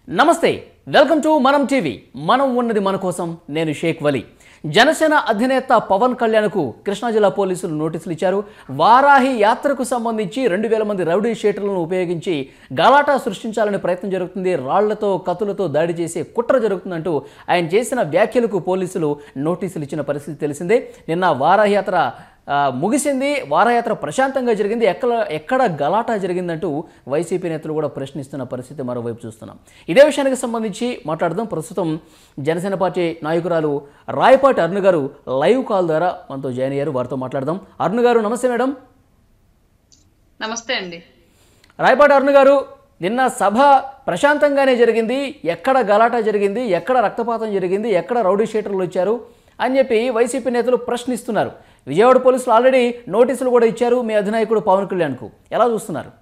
నమస్తే welcome to మనం TV మనం ఉన్నది మన కోసం నేను షేక్ వలి జనసేన అధినేత పవన్ కళ్యాణ్కు కృష్ణా జిల్లా పోలీసులు నోటీసులు ఇచ్చారు వారాహి యాత్రకు సంబంధించి రెండు వేల మంది రౌడీ షీటర్లను ఉపయోగించి గలాటా సృష్టించాలనే ప్రయత్నం జరుగుతుంది రాళ్లతో కత్తులతో దాడి చేసే కుట్ర జరుగుతుందంటూ ఆయన చేసిన వ్యాఖ్యలకు పోలీసులు నోటీసులు ఇచ్చిన పరిస్థితి తెలిసిందే నిన్న వారాహి యాత్ర ఆ, ముగిసింది వారయాత్ర ప్రశాంతంగా జరిగింది ఎక్కడ ఎక్కడ గలాటా జరిగిందంటూ వైసీపీ నేతలు కూడా ప్రశ్నిస్తున్న పరిస్థితి మరోవైపు చూస్తున్నాం ఇదే విషయానికి సంబంధించి మాట్లాడదాం ప్రస్తుతం జనసేన పార్టీ నాయకురాలు రాయపాటి అరుణ్ గారు లైవ్ కాల్ ద్వారా మనతో జాయిన్ అయ్యారు వారితో మాట్లాడదాం అరుణ్ గారు నమస్తే మేడం నమస్తే అండి రాయపాటి అరుణ్ గారు నిన్న సభ ప్రశాంతంగానే జరిగింది ఎక్కడ గలాటా జరిగింది ఎక్కడ రక్తపాతం జరిగింది ఎక్కడ రౌడీ షీటర్లు వచ్చారు అని చెప్పి వైసీపీ నేతలు ప్రశ్నిస్తున్నారు విజయవాడ పోలీసులు ఆల్రెడీ నోటీసులు కూడా ఇచ్చారు మీ అధినాయకుడు పవన్ కళ్యాణ్కు ఎలా చూస్తున్నారు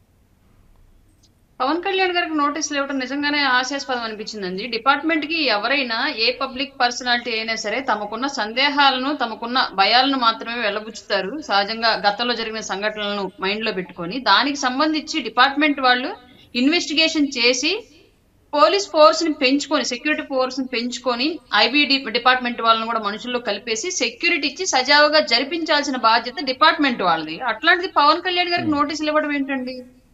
పవన్ కళ్యాణ్ గారికి నోటీసులు ఇవ్వడం నిజంగానే హాస్యాస్పదం అనిపించిందండి డిపార్ట్మెంట్ కి ఎవరైనా ఏ పబ్లిక్ పర్సనాలిటీ అయినా సరే తమకున్న సందేహాలను తమకున్న భయాలను మాత్రమే వెళ్ళబుచ్చుతారు సహజంగా గతంలో జరిగిన సంఘటనలను మైండ్ లో పెట్టుకొని దానికి సంబంధించి డిపార్ట్మెంట్ వాళ్ళు ఇన్వెస్టిగేషన్ చేసి పోలీస్ ఫోర్స్ ని పెంచుకొని సెక్యూరిటీ ఫోర్స్ ని పెంచుకొని ఐబీ డిపార్ట్మెంట్ వాళ్ళని కూడా మనుషుల్లో కలిపేసి సెక్యూరిటీ ఇచ్చి సజావుగా జరిపించాల్సిన బాధ్యత డిపార్ట్మెంట్ వాళ్ళది అట్లాంటిది పవన్ కళ్యాణ్ గారికి నోటీసులు ఇవ్వడం ఏంటండి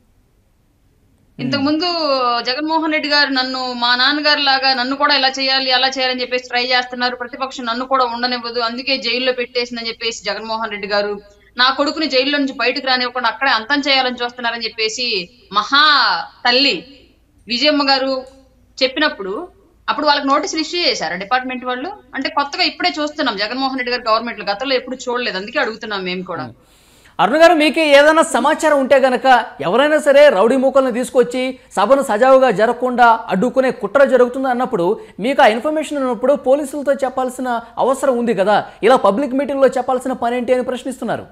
ఇంతకు ముందు జగన్మోహన్ రెడ్డి గారు నన్ను మా నాన్నగారు లాగా నన్ను కూడా ఇలా చేయాలి అలా చేయాలని చెప్పేసి ట్రై చేస్తున్నారు ప్రతిపక్షం నన్ను కూడా ఉండనివ్వదు అందుకే జైల్లో పెట్టేసిందని చెప్పేసి జగన్మోహన్ రెడ్డి గారు నా కొడుకుని జైల్లో నుంచి బయటకు రానివ్వకుండా అక్కడే అంతం చేయాలని చూస్తున్నారని చెప్పేసి మహా తల్లి విజయమ్మ గారు చెప్పినప్పుడు అప్పుడు వాళ్ళకి నోటీసులు ఇష్యూ చేశారు డిపార్ట్మెంట్ వాళ్ళు అంటే కొత్తగా ఇప్పుడే చూస్తున్నాం జగన్మోహన్ రెడ్డి గారు గవర్నమెంట్ లో గతంలో ఎప్పుడు చూడలేదు అందుకే అడుగుతున్నాం మేము కూడా అరుణ్ గారు మీకు ఏదైనా సమాచారం ఉంటే గనక ఎవరైనా సరే రౌడీ మూకల్ని తీసుకొచ్చి సభను సజావుగా జరగకుండా అడ్డుకునే కుట్ర జరుగుతుంది అన్నప్పుడు మీకు ఆ ఇన్ఫర్మేషన్ ఉన్నప్పుడు పోలీసులతో చెప్పాల్సిన అవసరం ఉంది కదా ఇలా పబ్లిక్ మీటింగ్లో చెప్పాల్సిన పని ఏంటి అని ప్రశ్నిస్తున్నారు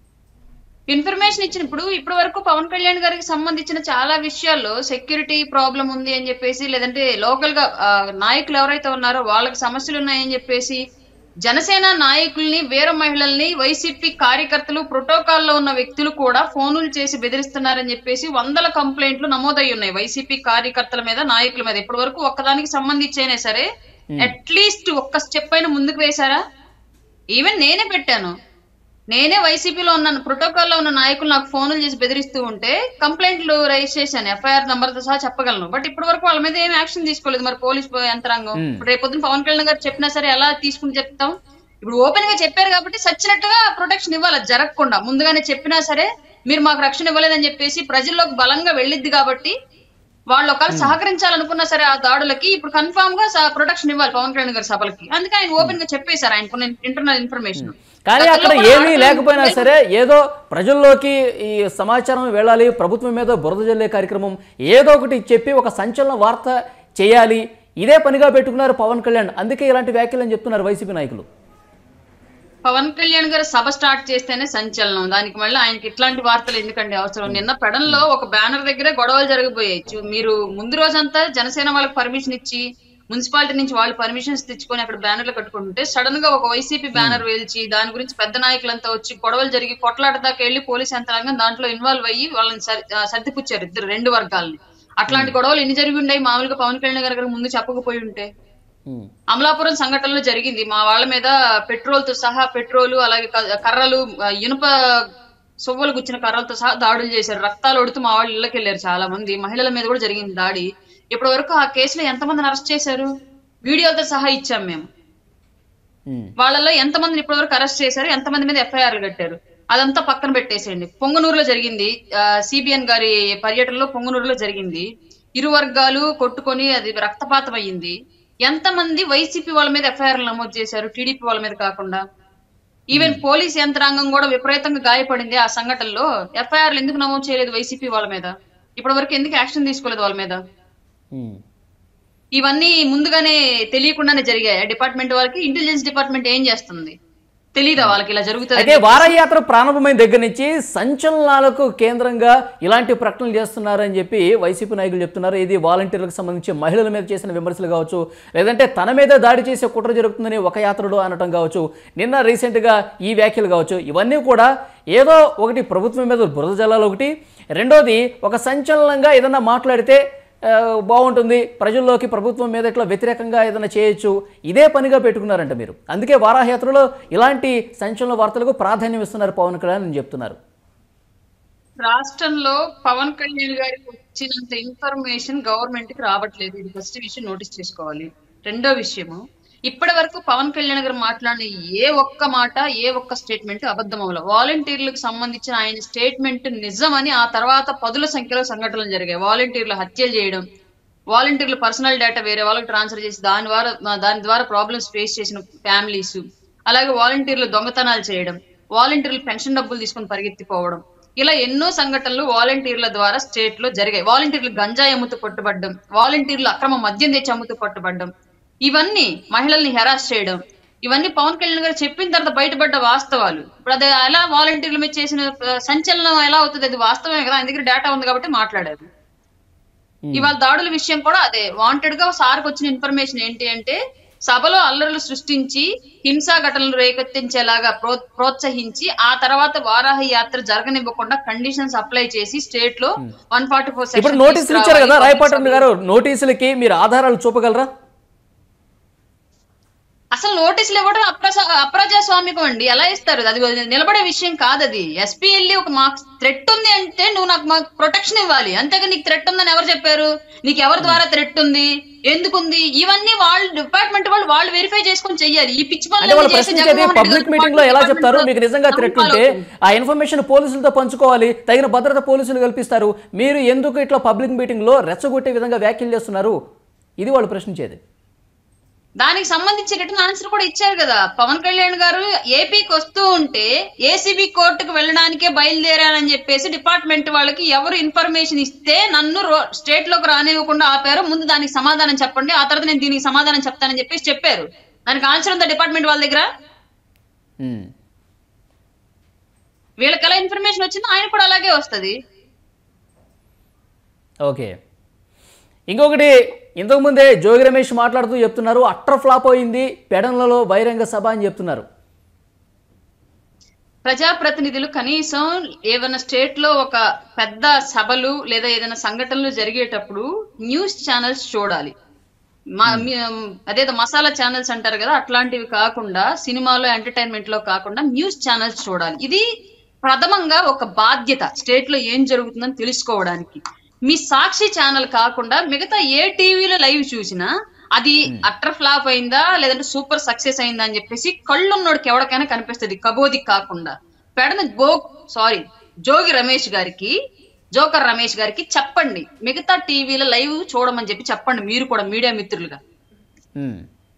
ఇన్ఫర్మేషన్ ఇచ్చినప్పుడు ఇప్పటి వరకు పవన్ కళ్యాణ్ గారికి సంబంధించిన చాలా విషయాల్లో సెక్యూరిటీ ప్రాబ్లం ఉంది అని చెప్పేసి లేదంటే లోకల్ గా ఆ, నాయకులు ఎవరైతే ఉన్నారో వాళ్ళకి సమస్యలు ఉన్నాయని చెప్పేసి జనసేన నాయకుల్ని వీర మహిళల్ని వైసీపీ కార్యకర్తలు ప్రోటోకాల్ లో ఉన్న వ్యక్తులు కూడా ఫోనులు చేసి బెదిరిస్తున్నారని చెప్పేసి వందల కంప్లైంట్లు నమోదై ఉన్నాయి వైసీపీ కార్యకర్తల మీద నాయకుల మీద ఇప్పటి వరకు ఒక్కదానికి సంబంధించి అయినా సరే అట్లీస్ట్ ఒక్క స్టెప్ అయినా ముందుకు వేశారా ఈవెన్ నేనే పెట్టాను నేనే వైసీపీలో ఉన్న ప్రోటోకాల్ లో ఉన్న నాయకులు నాకు ఫోన్లు చేసి బెదిరిస్తూ ఉంటే కంప్లైంట్లు రైజ్ చేశాను ఎఫ్ఐఆర్ నంబర్ తో సహా చెప్పగలను బట్ ఇప్పటి వరకు వాళ్ళ మీద ఏం యాక్షన్ తీసుకోలేదు మరి పోలీస్ యంత్రాంగం ఇప్పుడు రేపు పొద్దున పవన్ కళ్యాణ్ గారు చెప్పినా సరే ఎలా తీసుకుని చెప్తాం ఇప్పుడు ఓపెన్ గా చెప్పారు కాబట్టి సచ్చినట్టుగా ప్రొటెక్షన్ ఇవ్వాలి అది జరగకుండా ముందుగానే చెప్పినా సరే మీరు మాకు రక్షణ ఇవ్వలేదని చెప్పేసి ప్రజల్లోకి బలంగా వెళ్ళిద్ది కాబట్టి వాళ్ళు ఒకవేళ సహకరించాలనుకున్నా సరే ఆ దాడులకి ఇప్పుడు కన్ఫామ్ గా ప్రొటెక్షన్ ఇవ్వాలి పవన్ కళ్యాణ్ గారి సభలకి అందుకే ఆయన ఓపెన్ గా చెప్పేశారు ఆయనకున్న ఇంటర్నల్ ఇన్ఫర్మేషన్ కానీ అక్కడ ఏమీ లేకపోయినా సరే ఏదో ప్రజల్లోకి ఈ సమాచారం వెళ్ళాలి ప్రభుత్వం మీద బురద జల్లే కార్యక్రమం ఏదో ఒకటి చెప్పి ఒక సంచలన వార్త చేయాలి ఇదే పనిగా పెట్టుకున్నారు పవన్ కళ్యాణ్ అందుకే ఇలాంటి వ్యాఖ్యలు అని చెప్తున్నారు వైసీపీ నాయకులు పవన్ కళ్యాణ్ గారు సభ స్టార్ట్ చేస్తేనే సంచలనం దానికి మళ్ళీ ఆయనకి ఇట్లాంటి వార్తలు ఎందుకండి అవసరం నిన్న పెడంలో ఒక బ్యానర్ దగ్గర గొడవలు జరగబోయాయి చూ- మీరు ముందు రోజంతా జనసేన వాళ్ళకి పర్మిషన్ ఇచ్చి మున్సిపాలిటీ నుంచి వాళ్ళు పర్మిషన్స్ తెచ్చుకొని అక్కడ బ్యానర్లు కట్టుకుంటుంటే సడన్ గా ఒక వైసీపీ బ్యానర్ వేల్చి దాని గురించి పెద్ద నాయకులంతా వచ్చి గొడవలు జరిగి కొట్లాట దాకా వెళ్లి పోలీస్ యంత్రాంగం దాంట్లో ఇన్వాల్వ్ అయ్యి వాళ్ళని సరి- ఆ, సర్దిపుచ్చారు ఇద్దరు రెండు వర్గాలని అట్లాంటి గొడవలు ఎన్ని జరిగి ఉన్నాయి మామూలుగా పవన్ కళ్యాణ్ గారి ముందు చెప్పకపోయి ఉంటే ఉమ్. అమలాపురం సంఘటనలో జరిగింది మా వాళ్ళ మీద పెట్రోల్ తో సహా పెట్రోల్ అలాగే క- కర్రలు ఆ, ఇనుప సొవ్వలు గుచ్చిన కర్రలతో సహా దాడులు చేశారు రక్తాలు ఒడుతూ మా వాళ్ళు ఇళ్ళకి వెళ్ళారు చాలా మంది మహిళల మీద కూడా జరిగింది దాడి ఇప్పటి వరకు ఆ కేసులో ఎంతమందిని అరెస్ట్ చేశారు వీడియోతో సహా ఇచ్చాం మేము ఉమ్. వాళ్ళలో ఎంతమందిని ఇప్పటి వరకు అరెస్ట్ చేశారు ఎంతమంది మీద ఎఫ్ఐఆర్లు కట్టారు అదంతా పక్కన పెట్టేసేయండి పొంగనూరులో జరిగింది సిబిఎన్ గారి పర్యటనలో పొంగనూరులో జరిగింది ఇరు వర్గాలు కొట్టుకొని అది రక్తపాతం అయ్యింది ఎంతమంది వైసీపీ వాళ్ళ మీద ఎఫ్ఐఆర్లు నమోదు చేశారు టీడీపీ వాళ్ళ మీద కాకుండా ఈవెన్ పోలీస్ యంత్రాంగం కూడా విపరీతంగా గాయపడింది ఆ సంఘటనలో ఎఫ్ఐఆర్లు ఎందుకు నమోదు చేయలేదు వైసీపీ వాళ్ళ మీద ఇప్పటి వరకు ఎందుకు యాక్షన్ తీసుకోలేదు వాళ్ళ మీద ఉమ్. ఇవన్నీ ముందుగానే తెలియకుండానే జరిగాయి డిపార్ట్మెంట్ వాళ్ళకి ఇంటెలిజెన్స్ డిపార్ట్మెంట్ ఏం చేస్తుంది తెలీదా వాళ్ళకి ఇలా జరుగుతుంది అయితే వారయాత్ర ప్రారంభమైన దగ్గర నుంచి సంచలనాలకు కేంద్రంగా ఇలాంటి ప్రకటనలు చేస్తున్నారని చెప్పి వైసీపీ నాయకులు చెప్తున్నారు ఇది వాలంటీర్లకు సంబంధించి మహిళల మీద చేసిన విమర్శలు కావచ్చు లేదంటే తన మీద దాడి చేసే కుట్ర జరుగుతుందని ఒక యాత్రలో అనటం కావచ్చు నిన్న రీసెంట్గా ఈ వ్యాఖ్యలు కావచ్చు ఇవన్నీ కూడా ఏదో ఒకటి ప్రభుత్వం మీద బురద జల్లాలు ఒకటి రెండోది ఒక సంచలనంగా ఏదన్నా మాట్లాడితే ఆ, బాగుంటుంది ప్రజల్లోకి ప్రభుత్వం మీద ఇట్లా వ్యతిరేకంగా ఏదైనా చేయొచ్చు ఇదే పనిగా పెట్టుకున్నారంట మీరు అందుకే వారాహయాత్రలో ఇలాంటి సంచలన వార్తలకు ప్రాధాన్యం ఇస్తున్నారు పవన్ కళ్యాణ్ అని చెప్తున్నారు రాష్ట్రంలో పవన్ కళ్యాణ్ గారికి వచ్చినంత ఇన్ఫర్మేషన్ గవర్నమెంట్ కి రావట్లేదు ఇది ఫస్ట్ విషయం నోటీస్ చేసుకోవాలి రెండో విషయము ఇప్పటి వరకు పవన్ కళ్యాణ్ గారు మాట్లాడిన ఏ ఒక్క మాట ఏ ఒక్క స్టేట్మెంట్ అబద్ధం అవ్వదు వాలంటీర్లకు సంబంధించిన ఆయన స్టేట్మెంట్ నిజమని ఆ తర్వాత పదుల సంఖ్యలో సంఘటనలు జరిగాయి వాలంటీర్లు హత్యలు చేయడం వాలంటీర్లు పర్సనల్ డేటా వేరే వాళ్ళకి ట్రాన్స్ఫర్ చేసి దాని ద్వారా దాని ద్వారా ప్రాబ్లమ్స్ ఫేస్ చేసిన ఫ్యామిలీస్ అలాగే వాలంటీర్లు దొంగతనాలు చేయడం వాలంటీర్లు పెన్షన్ డబ్బులు తీసుకొని పరిగెత్తిపోవడం ఇలా ఎన్నో సంఘటనలు వాలంటీర్ల ద్వారా స్టేట్ లో జరిగాయి వాలంటీర్లు గంజాయి అమ్ముతూ పట్టుబడ్డం వాలంటీర్లు అక్రమ మద్యం తెచ్చి అమ్ముతూ పట్టుబడ్డం ఇవన్నీ మహిళల్ని హెరాస్ చేయడం ఇవన్నీ పవన్ కళ్యాణ్ గారు చెప్పిన తర్వాత బయటపడ్డ వాస్తవాలు ఇప్పుడు అది ఎలా వాలంటీర్ల మీద చేసిన ఆ, సంచలనం ఎలా అవుతుంది అది వాస్తవమే కదా ఆయన దగ్గర డేటా ఉంది కాబట్టి మాట్లాడారు ఇవాళ దాడుల విషయం కూడా అదే వాంటెడ్ గా సార్కి వచ్చిన ఇన్ఫర్మేషన్ ఏంటి అంటే సభలో అల్లర్లు సృష్టించి హింసా ఘటనలు రేకెత్తించేలాగా ప్రో- ప్రోత్సహించి ఆ తర్వాత వారాహ యాత్ర జరగనివ్వకుండా కండిషన్స్ అప్లై చేసి స్టేట్ లో వన్ ఫార్టీ ఫోర్ ఇప్పుడు నోటీసులు ఇచ్చారు కదా రాయపాటన్ గారు నోటీసులకి మీరు ఆధారాలు చూపగలరా అసలు నోటీసులు ఇవ్వడం అప్రజా అప్రజాస్వామికం అండి ఎలా ఇస్తారు అది నిలబడే విషయం కాదు అది ఎస్పీ వెళ్ళి ఒక మాకు థ్రెట్ ఉంది అంటే నువ్వు నాకు మాకు ప్రొటెక్షన్ ఇవ్వాలి అంతేగా నీకు థ్రెట్ ఉందని ఎవరు చెప్పారు నీకు ఎవరి ద్వారా థ్రెట్ ఉంది ఎందుకుంది ఇవన్నీ వాళ్ళు డిపార్ట్మెంట్ వాళ్ళు వాళ్ళు వెరిఫై చేసుకొని చెయ్యాలి ఈ పిచ్చి అంటే వాళ్ళు పనులు చేసే ప్రశ్నించేది జగన్మోహన్ రెడ్డి పబ్లిక్ గారు మీటింగ్ లో ఎలా department చెప్తారు లో మీకు నిజంగా థ్రెట్ ఉంటే నమ్మకాలు ఆ ఇన్ఫర్మేషన్ పోలీసులతో పంచుకోవాలి తగిన భద్రత పోలీసులు కల్పిస్తారు మీరు ఎందుకు ఇట్లా పబ్లిక్ మీటింగ్ లో రెచ్చగొట్టే విధంగా వ్యాఖ్యలు చేస్తున్నారు ఇది వాళ్ళు ప్రశ్నించేది దానికి సంబంధించి రిటర్న్ ఆన్సర్ కూడా ఇచ్చారు కదా పవన్ కళ్యాణ్ గారు ఏపీకి వస్తూ ఉంటే ఏసీబీ కోర్టుకు వెళ్ళడానికే బయలుదేరానని చెప్పేసి డిపార్ట్మెంట్ వాళ్ళకి ఎవరు ఇన్ఫర్మేషన్ ఇస్తే నన్ను రో- స్టేట్ లోకి రానివ్వకుండా ఆపారు ముందు దానికి సమాధానం చెప్పండి ఆ తర్వాత నేను దీనికి సమాధానం చెప్తానని చెప్పేసి చెప్పారు దానికి ఆన్సర్ ఉందా డిపార్ట్మెంట్ వాళ్ళ దగ్గర ఉమ్. వీళ్ళకి ఎలా ఇన్ఫర్మేషన్ వచ్చిందో ఆయన కూడా అలాగే వస్తది ఓకే ఇంకొకటి ఇంతకుముందే జోగి రమేష్ మాట్లాడుతూ చెప్తున్నారు అట్టర్ ఫ్లాప్ అయింది పెడన్లలో బహిరంగ సభ అని చెప్తున్నారు ప్రజాప్రతినిధులు కనీసం ఏదైనా స్టేట్ లో ఒక పెద్ద సభలు లేదా ఏదైనా సంఘటనలు జరిగేటప్పుడు న్యూస్ ఛానల్స్ చూడాలి మా మీ- అదేదో మసాలా ఛానల్స్ అంటారు కదా అట్లాంటివి కాకుండా సినిమాలో ఎంటర్టైన్మెంట్ లో కాకుండా న్యూస్ ఛానల్స్ చూడాలి ఇది ప్రథమంగా ఒక బాధ్యత స్టేట్ లో ఏం జరుగుతుందని తెలుసుకోవడానికి మీ సాక్షి ఛానల్ కాకుండా మిగతా ఏ టీవీలో లైవ్ చూసినా అది అట్టర్ ఫ్లాప్ అయిందా లేదంటే సూపర్ సక్సెస్ అయిందా అని చెప్పేసి కళ్ళున్నోడికి ఎవరికైనా కనిపిస్తుంది కబోది కాకుండా పెడన బో సారీ జోగి రమేష్ గారికి జోకర్ రమేష్ గారికి చెప్పండి మిగతా టీవీలో లైవ్ చూడమని చెప్పి చెప్పండి మీరు కూడా మీడియా మిత్రులుగా ఉమ్.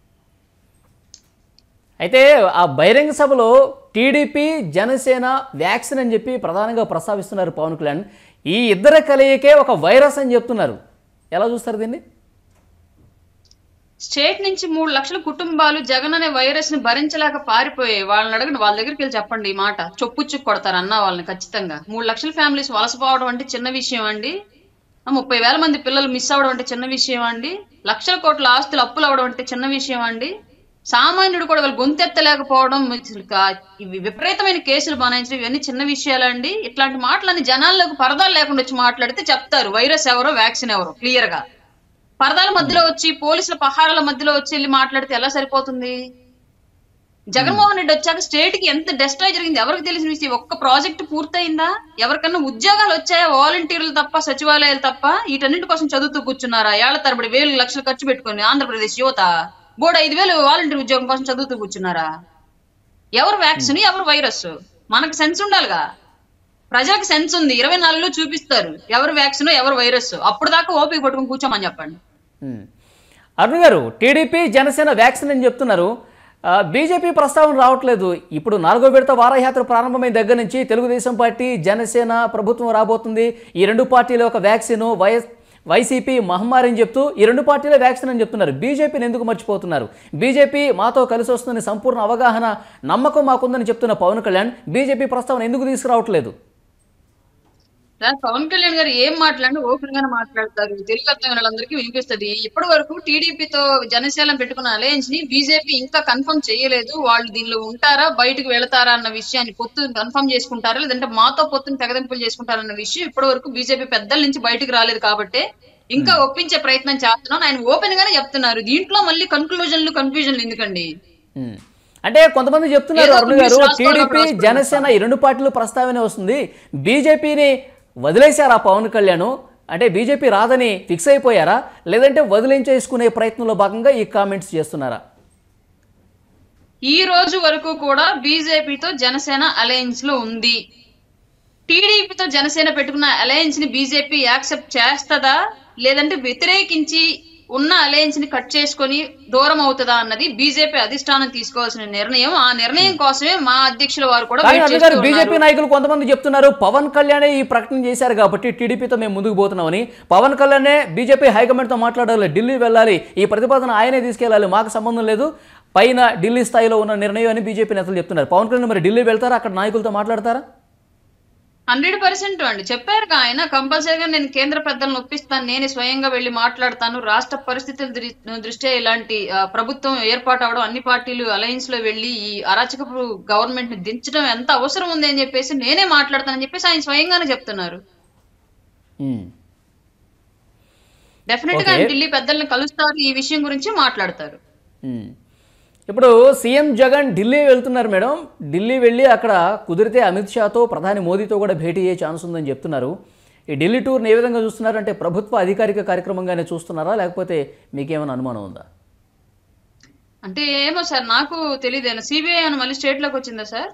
అయితే ఆ బహిరంగ సభలో టీడీపీ జనసేన వ్యాక్సిన్ అని చెప్పి ప్రధానంగా ప్రస్తావిస్తున్నారు పవన్ కళ్యాణ్ ఈ ఇద్దరి కలయికే ఒక వైరస్ అని చెప్తున్నారు ఎలా చూస్తారు దీన్ని స్టేట్ నుంచి మూడు లక్షల కుటుంబాలు జగన్ అనే వైరస్ ని భరించలేక పారిపోయాయి వాళ్ళని అడగండి వాళ్ళ దగ్గరికి వెళ్ళి చెప్పండి ఈ మాట చొప్పుచ్చు కొడతారు అన్న వాళ్ళని ఖచ్చితంగా మూడు లక్షల ఫ్యామిలీస్ వలసపోవడం అంటే చిన్న విషయం అండి ఆ, ముప్పై వేల మంది పిల్లలు మిస్ అవ్వడం అంటే చిన్న విషయం అండి లక్షల కోట్ల ఆస్తులు అప్పులు అవ్వడం అంటే చిన్న విషయం అండి సామాన్యుడు కూడా వాళ్ళు గొంతెత్తలేకపోవడం అసలు కా- ఇవి విపరీతమైన కేసులు బనాయించడం ఇవన్నీ చిన్న విషయాలండి ఇట్లాంటి మాటలన్నీ జనాల్లోకి పరదాలు లేకుండా వచ్చి మాట్లాడితే చెప్తారు వైరస్ ఎవరో వ్యాక్సిన్ ఎవరో క్లియర్ గా పరదాల మధ్యలో వచ్చి పోలీసుల పహారాల మధ్యలో వచ్చి వెళ్ళి మాట్లాడితే ఎలా సరిపోతుంది జగన్మోహన్ రెడ్డి వచ్చాక స్టేట్ కి ఎంత డెస్ట్రాయ్ జరిగింది ఎవరికి తెలిసిన విషయం ఒక్క ప్రాజెక్ట్ పూర్తయిందా ఎవరికన్నా ఉద్యోగాలు వచ్చాయా వాలంటీర్లు తప్ప సచివాలయాలు తప్ప వీటన్నిటి కోసం చదువుతూ కూర్చున్నారా ఏళ్ల తరబడి వేలు లక్షలు ఖర్చు పెట్టుకొని ఆంధ్రప్రదేశ్ యువత బోర్డు ఐదు వేలు వాలంటీర్ ఉద్యోగం కోసం చదువుతూ కూర్చున్నారా ఎవరు వ్యాక్సిన్ ఎవరు వైరస్ మనకు సెన్స్ ఉండాలిగా ప్రజలకు సెన్స్ ఉంది ఇరవై నాలుగులో చూపిస్తారు ఎవరు వ్యాక్సిన్ ఎవరు వైరస్ అప్పుడు దాకా ఓపిక పట్టుకుని కూర్చోమని చెప్పండి ఉమ్. అరుణ్ గారు టీడీపీ జనసేన వ్యాక్సిన్ అని చెప్తున్నారు ఆ, బీజేపీ ప్రస్తావన రావట్లేదు ఇప్పుడు నాలుగో విడత వారయాత్ర ప్రారంభమైన దగ్గర నుంచి తెలుగుదేశం పార్టీ జనసేన ప్రభుత్వం రాబోతుంది ఈ రెండు పార్టీల ఒక వ్యాక్సిన్ వైఎస్ వైసీపీ మహమ్మారి అని చెప్తూ ఈ రెండు పార్టీలే వ్యాక్సిన్ అని చెప్తున్నారు బీజేపీని ఎందుకు మర్చిపోతున్నారు బీజేపీ మాతో కలిసి వస్తుందని సంపూర్ణ అవగాహన నమ్మకం మాకుందని చెప్తున్న పవన్ కళ్యాణ్ బీజేపీ ప్రస్తావన ఎందుకు తీసుకురావట్లేదు రా- పవన్ కళ్యాణ్ గారు ఏం మాట్లాడినా ఓపెన్ గానే మాట్లాడతారు తెలుగు అర్థం వాళ్ళందరికీ వినిపిస్తది ఇప్పటి వరకు టీడీపీతో జనసేన పెట్టుకున్న అలయన్స్ ని బీజేపీ ఇంకా కన్ఫర్మ్ చేయలేదు వాళ్ళు దీనిలో ఉంటారా బయటకు వెళతారా అన్న విషయాన్ని పొత్తు కన్ఫర్మ్ చేసుకుంటారా లేదంటే మాతో పొత్తుని తెగదింపులు చేసుకుంటారన్న విషయం ఇప్పటి వరకు బీజేపీ పెద్దల నుంచి బయటకు రాలేదు కాబట్టి ఇంకా ఒప్పించే ప్రయత్నం చేస్తున్నాం ఆయన ఓపెన్ గానే చెప్తున్నారు దీంట్లో మళ్ళీ కన్క్లూజన్లు కన్ఫ్యూజన్లు ఎందుకండి ఉమ్. అంటే కొంతమంది చెప్తున్నారు ఏదో అరుణ్ ఒక గారు న్యూస్ రాసుకోవాలి, టీడీపీ రాసుకోవాలి. జనసేన ఈ రెండు పార్టీలు ప్రస్తావన వస్తుంది బీజేపీని వదిలేశారా పవన్ కళ్యాణ్ అంటే బీజేపీ రాదని ఫిక్స్ అయిపోయారా లేదంటే వదిలించేసుకునే ప్రయత్నంలో భాగంగా ఈ కామెంట్స్ చేస్తున్నారా ఈ రోజు వరకు కూడా బీజేపీతో జనసేన అలయన్స్ లో ఉంది టీడీపీతో జనసేన పెట్టుకున్న అలయన్స్ ని బీజేపీ యాక్సెప్ట్ చేస్తదా లేదంటే వ్యతిరేకించి ఉన్న అలయన్స్ ని కట్ చేసుకొని దూరం అవుతుందా అన్నది బీజేపీ అధిష్టానం తీసుకోవాల్సిన నిర్ణయం ఆ నిర్ణయం కోసమే మా అధ్యక్షుల వారు కూడా కానీ wait అరుణ్ చేస్తూ గారు బీజేపీ ఉన్నారు. నాయకులు కొంతమంది చెప్తున్నారు పవన్ కళ్యాణే ఈ ప్రకటన చేశారు కాబట్టి టీడీపీతో మేము ముందుకు పోతున్నామని పవన్ కళ్యాణే బీజేపీ హైకమాండ్తో మాట్లాడాలి ఢిల్లీ వెళ్ళాలి ఈ ప్రతిపాదన ఆయనే తీసుకెళ్ళాలి మాకు సంబంధం లేదు పైన ఢిల్లీ స్థాయిలో ఉన్న నిర్ణయం అని బీజేపీ నేతలు చెప్తున్నారు పవన్ కళ్యాణ్ మరి ఢిల్లీ వెళ్తారా అక్కడ నాయకులతో మాట్లాడతారా హండ్రెడ్ పర్సెంట్ అండి చెప్పారుగా ఆయన కంపల్సరీగా నేను కేంద్ర పెద్దలను ఒప్పిస్తాను నేనే స్వయంగా వెళ్లి మాట్లాడతాను రాష్ట్ర పరిస్థితుల దృ- దృష్ట్యా ఇలాంటి ఆ, ప్రభుత్వం ఏర్పాటు అవడం అన్ని పార్టీలు అలయన్స్ లో వెళ్లి ఈ అరాచకపు గవర్నమెంట్ ని దించడం ఎంత అవసరం ఉంది అని చెప్పేసి నేనే మాట్లాడతానని చెప్పేసి ఆయన స్వయంగానే చెప్తున్నారు ఉమ్. డెఫినెట్ గా Okay. ఆయన ఢిల్లీ పెద్దల్ని కలుస్తారు ఈ విషయం గురించి మాట్లాడతారు ఉమ్. ఇప్పుడు సీఎం జగన్ ఢిల్లీ వెళ్తున్నారు మేడం ఢిల్లీ వెళ్ళి అక్కడ కుదిరితే అమిత్ షాతో ప్రధాని మోదీతో కూడా భేటీ అయ్యే ఛాన్స్ ఉందని చెప్తున్నారు ఈ ఢిల్లీ టూర్ని ఏ విధంగా చూస్తున్నారు అంటే ప్రభుత్వ అధికారిక కార్యక్రమంగానే చూస్తున్నారా లేకపోతే మీకేమైనా అనుమానం ఉందా అంటే ఏమో సార్ నాకు తెలియదు సిబిఐ అని మళ్ళీ స్టేట్ లోకి వచ్చిందా సార్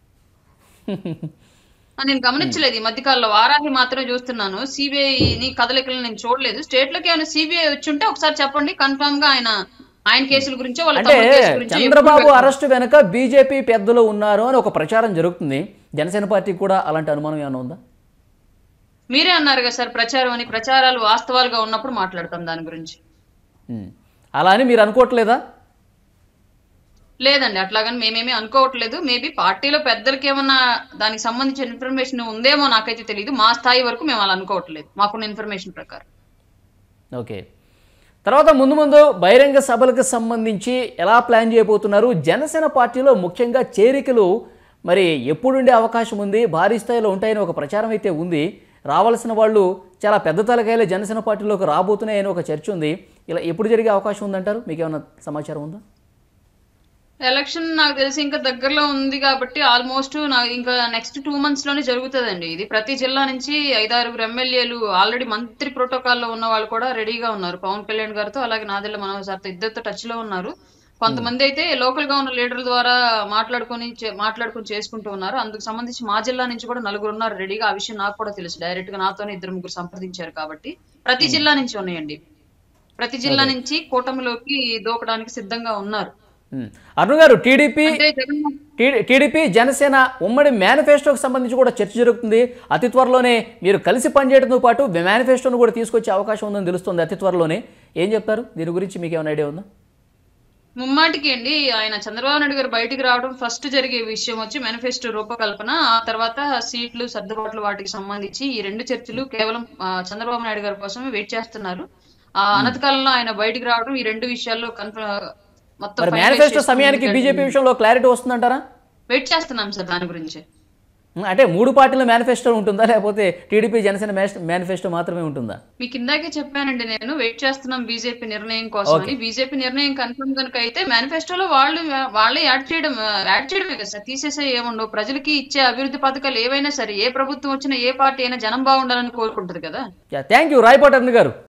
ఆ, నేను గమనించలేదు ఈ మధ్యకాలంలో వారాహి మాత్రమే చూస్తున్నాను సిబిఐ ని కదలికలు నేను చూడలేదు స్టేట్ లోకి ఏమైనా సిబిఐ వచ్చి ఉంటే ఒకసారి చెప్పండి కన్ఫర్మ్ గా ఆయన ఆయన కేసుల గురించో వాళ్ళ అంటే తమ్ముడి కేసు గురించో చంద్రబాబు ఎప్పుడు అరెస్టు వెనుక బీజేపీ పెద్దలు ఉన్నారు అని ఒక ప్రచారం జరుగుతుంది జనసేన పార్టీకి కూడా అలాంటి అనుమానం ఏమైనా ఉందా మీరే అన్నారు కదా సార్ ప్రచారం అని ప్రచారాలు వాస్తవాలుగా ఉన్నప్పుడు మాట్లాడతాం దాని గురించి ఉమ్. అలా అని మీరు అనుకోవట్లేదా లేదండి అట్లాగని మేమేమీ అనుకోవట్లేదు మేబీ పార్టీలో పెద్దలకి ఏమన్నా దానికి సంబంధించిన ఇన్ఫర్మేషన్ ఉందేమో నాకైతే తెలియదు మా స్థాయి వరకు మేము అలా అనుకోవట్లేదు మాకున్న ఇన్ఫర్మేషన్ ప్రకారం ఓకే తర్వాత ముందు ముందు బహిరంగ సభలకు సంబంధించి ఎలా ప్లాన్ చేయబోతున్నారు జనసేన పార్టీలో ముఖ్యంగా చేరికలు మరి ఎప్పుడుండే అవకాశం ఉంది భారీ స్థాయిలో ఉంటాయని ఒక ప్రచారం అయితే ఉంది రావాల్సిన వాళ్ళు చాలా పెద్ద తలకాయలే జనసేన పార్టీలోకి రాబోతున్నాయని ఒక చర్చ ఉంది ఇలా ఎప్పుడు జరిగే అవకాశం ఉందంటారు మీకు ఏమైనా సమాచారం ఉందా ఎలక్షన్ నాకు తెలిసి ఇంకా దగ్గరలో ఉంది కాబట్టి ఆల్మోస్ట్ నాకు ఇంకా నెక్స్ట్ టూ మంత్స్ లోనే జరుగుతుందండి ఇది ప్రతి జిల్లా నుంచి ఐదారుగురు ఎమ్మెల్యేలు ఆల్రెడీ మంత్రి ప్రోటోకాల్లో ఉన్న వాళ్ళు కూడా రెడీగా ఉన్నారు పవన్ కళ్యాణ్ గారితో అలాగే నాదెళ్ల మనోహర్ సార్తో ఇద్దరితో టచ్ లో ఉన్నారు కొంతమంది అయితే లోకల్ గా ఉన్న లీడర్ల ద్వారా మాట్లాడుకొని చే- మాట్లాడుకొని చేసుకుంటూ ఉన్నారు అందుకు సంబంధించి మా జిల్లా నుంచి కూడా నలుగురు ఉన్నారు రెడీగా ఆ విషయం నాకు కూడా తెలుసు డైరెక్ట్ గా నాతోనే ఇద్దరు ముగ్గురు సంప్రదించారు కాబట్టి ప్రతి జిల్లా నుంచి ఉన్నాయండి ప్రతి జిల్లా నుంచి కూటమిలోకి దూకడానికి సిద్ధంగా ఉన్నారు ఉమ్. అరుణ్ గారు టీడీపీ అంటే జగన్మోహన్ టీ- టీడీపీ జనసేన ఉమ్మడి మేనిఫెస్టోకి సంబంధించి కూడా చర్చ జరుగుతుంది అతి త్వరలోనే మీరు కలిసి పనిచేయడంతో పాటు మేనిఫెస్టోను కూడా తీసుకొచ్చే అవకాశం ఉందని తెలుస్తుంది అతి త్వరలోనే ఏం చెప్తారు దీని గురించి మీకు ఏమైనా ఐడియా ఉందా ముమ్మాటికి అండి ఆయన చంద్రబాబు నాయుడు గారు బయటికి రావడం ఫస్ట్ జరిగే విషయం వచ్చి మేనిఫెస్టో రూపకల్పన ఆ తర్వాత సీట్లు సర్దుబాట్లు వాటికి సంబంధించి ఈ రెండు చర్చలు కేవలం ఆ, చంద్రబాబు నాయుడు గారి కోసమే వెయిట్ చేస్తున్నారు ఆ అనతికాలంలో ఆయన బయటికి రావడం ఈ రెండు విషయాల్లో కన్ఫర్మ్ మొత్తం మరి finalize మేనిఫెస్టో చేసుకుని సమయానికి ముందుకెళ్ళి- బీజేపీ విషయంలో క్లారిటీ వస్తుందంటారా వెయిట్ చేస్తున్నాం సార్ దాని గురించి ఉమ్, అంటే మూడు పార్టీల మేనిఫెస్టో ఉంటుందా లేకపోతే టీడీపీ జనసేన మేనిఫెస్టో మాత్రమే ఉంటుందా మీకు ఇందాకే చెప్పానండి నేను వెయిట్ చేస్తున్నాం బీజేపీ నిర్ణయం కోసం అని బీజేపీ నిర్ణయం కన్ఫర్మ్ కనుక అయితే మేనిఫెస్టోలో వాళ్ళు వాళ్ళే యాడ్ చేయడం యాడ్ చేయడమే కదా సార్ తీసేసే ఏముండవు ప్రజలకి ఇచ్చే అభివృద్ధి పథకాలు ఏవైనా సరే ఏ ప్రభుత్వం వచ్చినా ఏ పార్టీ అయినా జనం బాగుండాలని కోరుకుంటది కదా థ్యాంక్ యూ రాయపాటి అరుణ్ గారు